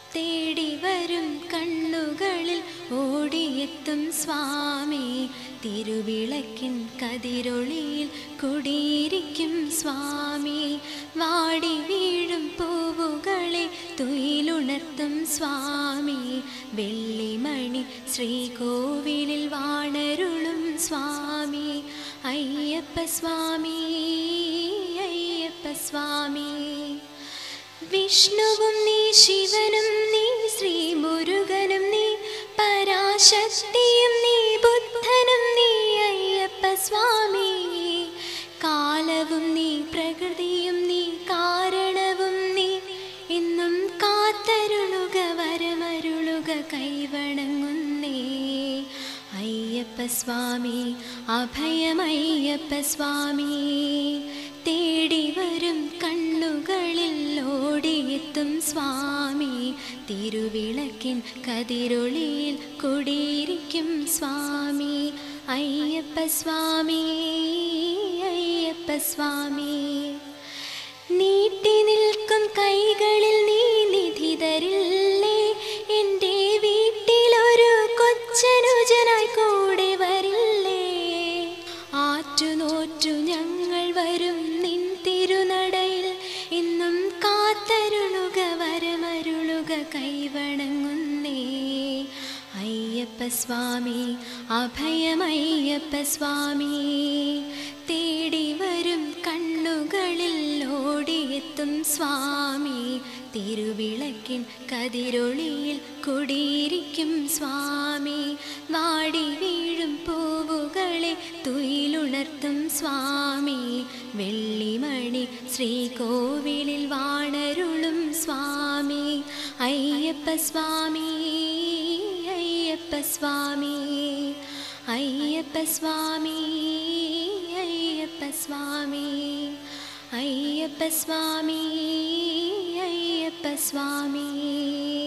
തേടി വരും കണ്ണുകളിൽ ഓടിയെത്തും സ്വാമി തിരുവിളക്കിൻ കതിരൊളിയിൽ കുടിയിരിക്കും സ്വാമി വാടി വീഴും പൂവുകളെ തുയിലുണർത്തും സ്വാമി വെള്ളിമണി ശ്രീകോവിലിൽ വാണരുളും സ്വാമി അയ്യപ്പ സ്വാമി അയ്യപ്പ സ്വാമി വിഷ്ണുവും നീ ശിവനും നീ ശ്രീ മുരുകനും നീ പരാശക്തിയും നീ ബുദ്ധനും നീ അയ്യപ്പ സ്വാമി കാലവും നീ പ്രകൃതിയും നീ കാരണവും നീ എന്നും കാത്തരുളുക വരമരുളുക കൈവണങ്ങുന്നേ അയ്യപ്പ സ്വാമി അഭയമയ്യപ്പ സ്വാമി തേടി വരും കണ്ണുകളിൽ ഓടിയെത്തും സ്വാമി തിരുവിളക്കിൻ കതിരൊളിയിൽ കുടിയിരിക്കും സ്വാമി അയ്യപ്പ സ്വാമി അയ്യപ്പ സ്വാമി നീട്ടി നിൽക്കും കൈകളിൽ നീ നിധി തരില്ലേ എൻ്റെ വീട്ടിലൊരു കൊച്ചനുജനായി കൂടെ വരില്ലേ ആറ്റുനോറ്റു ഞങ്ങൾ വരും നിൻ തിരുനടയിൽ ഇന്നും കാത്തരുളുക വരമരുളുക കൈവണങ്ങുന്നേ അയ്യപ്പ സ്വാമി അഭയമയ്യപ്പ സ്വാമി തേടി വരും കണ്ണുകളിൽ ഓടിയെത്തും സ്വാമി തിരുവിളക്കിൻ കതിരൊളിയിൽ കുടിയിരിക്കും സ്വാമി വാടി വീഴും പൂവുകളെ തുയിലുണർത്തും സ്വാമി വെള്ളിമണി ശ്രീകോവിലിൽ വാണരുളും സ്വാമി അയ്യപ്പ സ്വാമി അയ്യപ്പ സ്വാമി അയ്യപ്പ സ്വാമി അയ്യപ്പ സ്വാമി അയ്യപ്പ സ്വാമി അയ്യപ്പ സ്വാമി